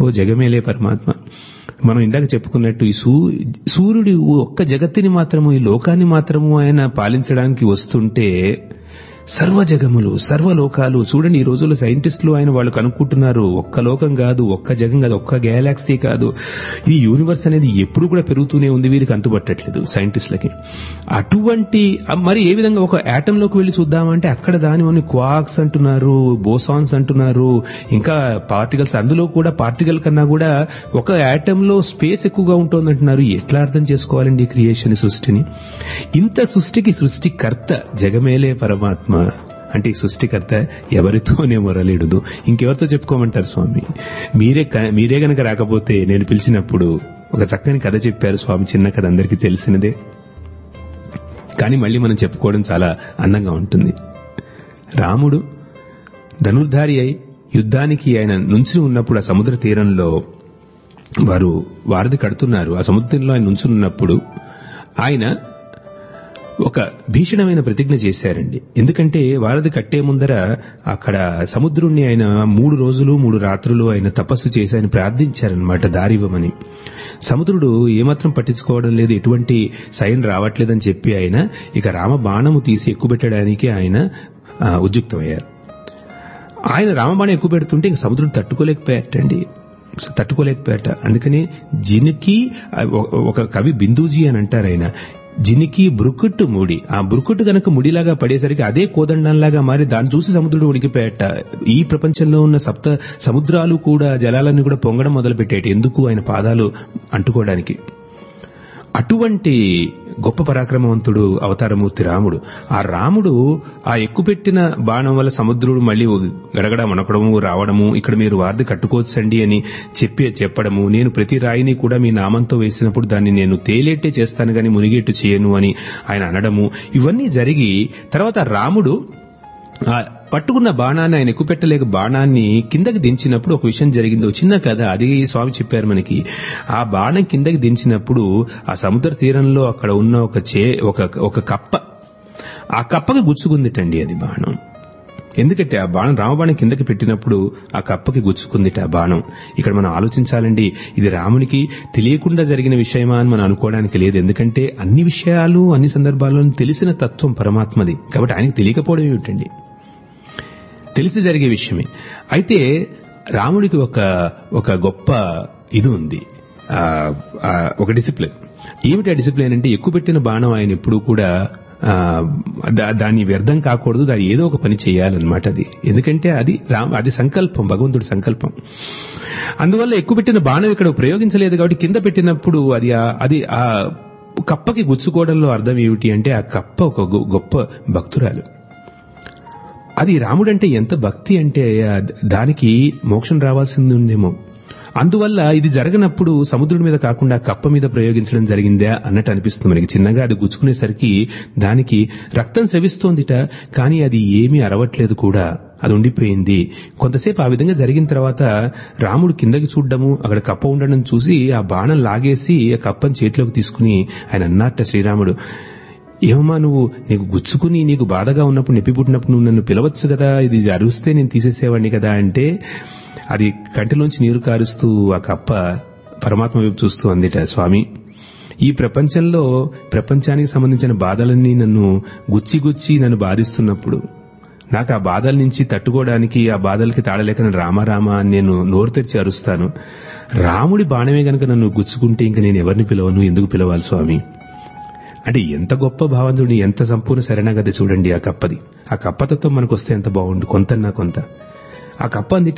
జగమేలే పరమాత్మ మనం ఇందాక చెప్పుకున్నట్టు ఈ సూ సూర్యుడు ఒక్క జగత్తుని మాత్రము ఈ లోకాన్ని మాత్రము ఆయన పాలించడానికి వస్తుంటే సర్వ జగములు సర్వలోకాలు చూడండి ఈ రోజుల్లో సైంటిస్టులు ఆయన వాళ్ళు కనుక్కుంటున్నారు ఒక్క లోకం కాదు ఒక్క జగం కాదు ఒక్క గ్యాలాక్సీ కాదు ఈ యూనివర్స్ అనేది ఎప్పుడు కూడా పెరుగుతూనే ఉంది వీరికి అంతుపట్టట్లేదు సైంటిస్టులకి అటువంటి మరి ఏ విధంగా ఒక లోకి వెళ్లి చూద్దామంటే అక్కడ దాని క్వాక్స్ అంటున్నారు బోసాన్స్ అంటున్నారు ఇంకా పార్టికల్స్ అందులో కూడా పార్టికల్ కన్నా కూడా ఒక లో స్పేస్ ఎక్కువగా ఉంటుంది అంటున్నారు ఎట్లా అర్థం చేసుకోవాలండి ఈ క్రియేషన్ సృష్టిని ఇంత సృష్టికి సృష్టికర్త జగమేలే పరమాత్మ అంటే ఈ సృష్టికర్త ఎవరితోనే మొరలేడుదు ఇంకెవరితో చెప్పుకోమంటారు స్వామి మీరే మీరే గనక రాకపోతే నేను పిలిచినప్పుడు ఒక చక్కని కథ చెప్పారు స్వామి చిన్న కథ అందరికీ తెలిసినదే కానీ మళ్ళీ మనం చెప్పుకోవడం చాలా అందంగా ఉంటుంది రాముడు ధనుర్ధారి అయి యుద్ధానికి ఆయన నుంచి ఉన్నప్పుడు ఆ సముద్ర తీరంలో వారు వారధి కడుతున్నారు ఆ సముద్రంలో ఆయన నుంచున్నప్పుడు ఆయన ఒక భీషణమైన ప్రతిజ్ఞ చేశారండి ఎందుకంటే వారధి కట్టే ముందర అక్కడ సముద్రుణ్ణి ఆయన మూడు రోజులు మూడు రాత్రులు ఆయన తపస్సు చేసి ఆయన ప్రార్థించారనమాట దారివ్వమని సముద్రుడు ఏమాత్రం పట్టించుకోవడం లేదు ఎటువంటి సైన్ రావట్లేదని చెప్పి ఆయన ఇక రామ బాణము తీసి ఎక్కుపెట్టడానికి ఆయన ఉద్యుక్తమయ్యారు ఆయన రామబాణం ఎక్కువ పెడుతుంటే ఇంక సముద్రుడు తట్టుకోలేకపోయాటండి తట్టుకోలేకపోయాట అందుకని జినికి ఒక కవి బిందూజీ అని అంటారు ఆయన జినికి బృకుట్టు ముడి ఆ బృకుట్టు గనక ముడిలాగా పడేసరికి అదే కోదండంలాగా మారి దాన్ని చూసి సముద్రుడు ఉడికిపోయాట ఈ ప్రపంచంలో ఉన్న సప్త సముద్రాలు కూడా జలాలన్నీ కూడా పొంగడం మొదలుపెట్టాయి ఎందుకు ఆయన పాదాలు అంటుకోవడానికి అటువంటి గొప్ప పరాక్రమవంతుడు అవతారమూర్తి రాముడు ఆ రాముడు ఆ ఎక్కుపెట్టిన బాణం వల్ల సముద్రుడు మళ్ళీ గడగడ మనకడము రావడము ఇక్కడ మీరు వారిది కట్టుకోవచ్చండి అని చెప్పి చెప్పడము నేను ప్రతి రాయిని కూడా మీ నామంతో వేసినప్పుడు దాన్ని నేను తేలేట్టే చేస్తాను గాని మునిగేట్టు చేయను అని ఆయన అనడము ఇవన్నీ జరిగి తర్వాత రాముడు పట్టుకున్న బాణాన్ని ఆయన ఎక్కుపెట్టలేక బాణాన్ని కిందకి దించినప్పుడు ఒక విషయం జరిగింది చిన్న కథ అది స్వామి చెప్పారు మనకి ఆ బాణం కిందకి దించినప్పుడు ఆ సముద్ర తీరంలో అక్కడ ఉన్న ఒక చే ఒక ఒక కప్ప ఆ కప్పకి గుచ్చుకుందిటండి అది బాణం ఎందుకంటే ఆ బాణం రామబాణం కిందకి పెట్టినప్పుడు ఆ కప్పకి గుచ్చుకుందిట ఆ బాణం ఇక్కడ మనం ఆలోచించాలండి ఇది రామునికి తెలియకుండా జరిగిన విషయమా అని మనం అనుకోవడానికి లేదు ఎందుకంటే అన్ని విషయాలు అన్ని సందర్భాల్లో తెలిసిన తత్వం పరమాత్మది కాబట్టి ఆయనకి తెలియకపోవడం ఏమిటండి తెలిసి జరిగే విషయమే అయితే రాముడికి ఒక ఒక గొప్ప ఇది ఉంది ఒక డిసిప్లిన్ ఏమిటి ఆ డిసిప్లిన్ అంటే ఎక్కువ పెట్టిన బాణం ఆయన ఎప్పుడు కూడా దాన్ని వ్యర్థం కాకూడదు దాన్ని ఏదో ఒక పని చేయాలన్నమాట అది ఎందుకంటే అది అది సంకల్పం భగవంతుడి సంకల్పం అందువల్ల ఎక్కువ పెట్టిన బాణం ఇక్కడ ప్రయోగించలేదు కాబట్టి కింద పెట్టినప్పుడు అది అది ఆ కప్పకి గుచ్చుకోవడంలో అర్థం ఏమిటి అంటే ఆ కప్ప ఒక గొప్ప భక్తురాలు అది రాముడంటే ఎంత భక్తి అంటే దానికి మోక్షం రావాల్సింది ఉందేమో అందువల్ల ఇది జరగనప్పుడు సముద్రుడి మీద కాకుండా కప్ప మీద ప్రయోగించడం జరిగిందా అన్నట్టు అనిపిస్తుంది మనకి చిన్నగా అది గుచ్చుకునేసరికి దానికి రక్తం సెవిస్తోందిట కానీ అది ఏమీ అరవట్లేదు కూడా అది ఉండిపోయింది కొంతసేపు ఆ విధంగా జరిగిన తర్వాత రాముడు కిందకి చూడడము అక్కడ కప్ప ఉండడం చూసి ఆ బాణం లాగేసి ఆ కప్పని చేతిలోకి తీసుకుని ఆయన అన్నట్ట శ్రీరాముడు ఏమమ్మా నువ్వు నీకు గుచ్చుకుని నీకు బాధగా ఉన్నప్పుడు నొప్పి పుట్టినప్పుడు నువ్వు నన్ను పిలవచ్చు కదా ఇది అరుస్తే నేను తీసేసేవాడిని కదా అంటే అది కంటిలోంచి నీరు కారుస్తూ ఆ కప్ప పరమాత్మ వైపు చూస్తూ అందిట స్వామి ఈ ప్రపంచంలో ప్రపంచానికి సంబంధించిన బాధలన్నీ నన్ను గుచ్చి గుచ్చి నన్ను బాధిస్తున్నప్పుడు నాకు ఆ బాధల నుంచి తట్టుకోవడానికి ఆ బాధలకి తాళలేక నేను రామారామ అని నేను నోరు తెరిచి అరుస్తాను రాముడి బాణమే గనక నన్ను గుచ్చుకుంటే ఇంక నేను ఎవరిని పిలవను ఎందుకు పిలవాలి స్వామి అంటే ఎంత గొప్ప భావంతుడి ఎంత సంపూర్ణ శరణగతి చూడండి ఆ కప్పది ఆ కప్పతత్వం మనకు వస్తే ఎంత బాగుండు కొంతన్నా కొంత ఆ కప్ప అందిట